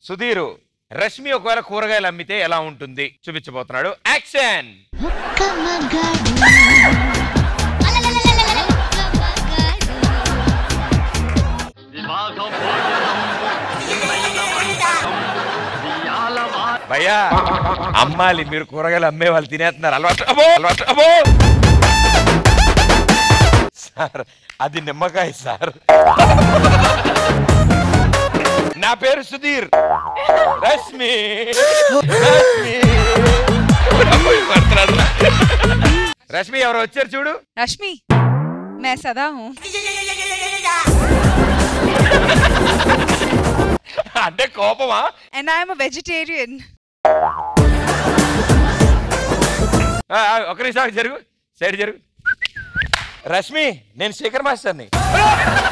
సుధీరు రష్మి ఒకవేళ కూరగాయలు అమ్మితే ఎలా ఉంటుంది చూపించబోతున్నాడు యాక్షన్ ఒక్క మగాడు భయ్యా అమ్మాలి మీరు కూరగాయలు అమ్మే వాళ్ళు తినేస్తున్నారు అలవాటు అబ్బో అలవాటు అబ్బో సార్ అది నిమ్మకాయ సార్ నా పేరు సుధీర్ రష్మి రష్మి పడుతున్నాడు. రష్మి ఎవరు వచ్చారు చూడు रश्मि मैं सदा हूँ అంటే కోపమా and I am a vegetarian. ఆ, ఆ, ఒక నిమిషం జరుగు సైడ్ జరుగు రష్మి నేను శేఖర్ మాస్టర్ని